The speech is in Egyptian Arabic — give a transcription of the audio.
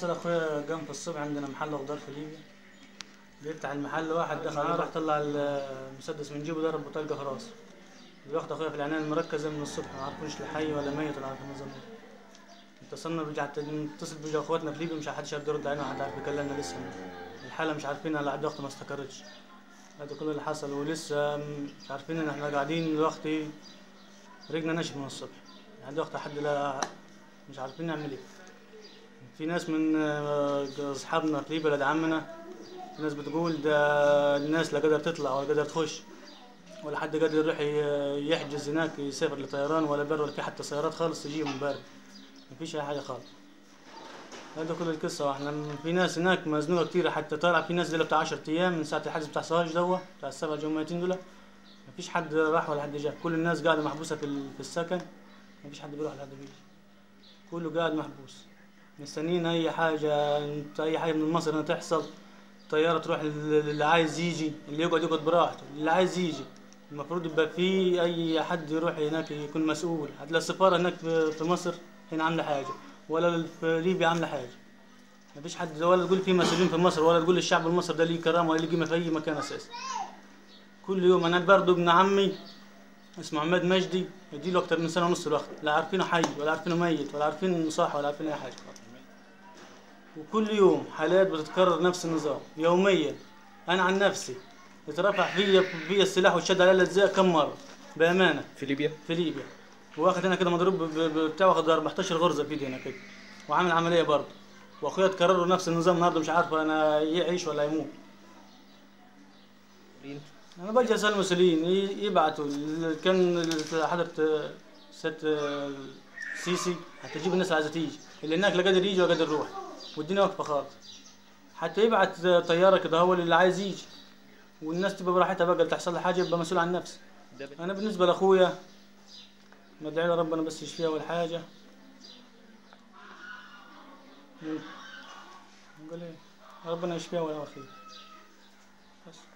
حصل اخويا قام في الصبح عندنا محل خضار في ليبيا بيفتح المحل واحد دخل معاه راح طلع المسدس من جيبه ضرب بطلقه في راسه بياخد اخويا في العنايه المركزه من الصبح ما عارفوش لحي ولا ميت ولا عارفين النظام ده اتصلنا بيجي حتى نتصل بيجي اخواتنا في ليبيا مش حدش يقدر يرد علينا وحد عارف يكلمنا لسه الحاله مش عارفين على لحد وقت ما استقرتش هذا كل اللي حصل ولسه مش عارفين ان احنا قاعدين دلوقتي رجنا ناشف من الصبح لحد وقت حد لا مش عارفين نعمل ايه في ناس من آه، اصحابنا في ليبيا ولاد عمنا في ناس بتقول ده الناس لا قادر تطلع ولا قادر تخش ولا حد قادر يروح ي- يحجز هناك يسافر لطيران ولا بر ولا في حتى سيارات خالص تجيهم بر مفيش اي حاجه خالص هذا كل القصة واحنا في ناس هناك مزنوقة كتير حتى طالع في ناس دول بتاع 10 ايام من ساعة الحجز بتاع سواج دوا بتاع السبع جمعتين دول مفيش حد راح ولا حد جا كل الناس قاعدة محبوسة في ال- في السكن مفيش حد بيروح ولا حد بيجي كله قاعد محبوس مستنيين اي حاجة انت اي حاجة من مصر انها تحصل طيارة تروح لل- اللي عايز يجي اللي يقعد يقعد براحته اللي عايز يجي المفروض يبقى في اي حد يروح هناك يكون مسؤول هتلاقي السفارة هناك في في مصر هنا عاملة حاجة ولا في ليبيا عاملة حاجة مفيش حد ولا تقول في مسؤولين في مصر ولا تقول الشعب المصري ده ليه كرامة ولا ليه قيمة في أي مكان أساسا كل يوم أنا برضه ابن عمي اسمه عماد مجدي يديله أكتر من سنة ونص الوقت لا عارفينه حي ولا عارفينه ميت ولا عارفين صح ولا عارفين أي حاجة وكل يوم حالات بتتكرر نفس النظام يوميا أنا عن نفسي اترفع فيا فيا السلاح وشد على الأجزاء كم مرة بأمانة في ليبيا في ليبيا واخد هنا كده مضروب ب- ب- بتاع واخد 14 غرزه في ايدي هنا كده وعامل عمليه برضه واخويا اتكرر له نفس النظام النهارده مش عارف انا يعيش ولا يموت انا بجي اسال المسؤولين ي- يبعتوا ال- كان حضرة ست سيسي هتجيب الناس اللي عايزه تيجي اللي هناك لا قادر يجي ولا قادر يروح والدنيا واقفه خالص حتى يبعت طياره كده هو اللي عايز يجي والناس تبقى براحتها بقى اللي تحصل لها حاجه يبقى مسؤول عن نفسه انا بالنسبه لاخويا بدعي له ربنا بس يشفيه اول حاجه نقول ايه ربنا يشفيه اول خير بس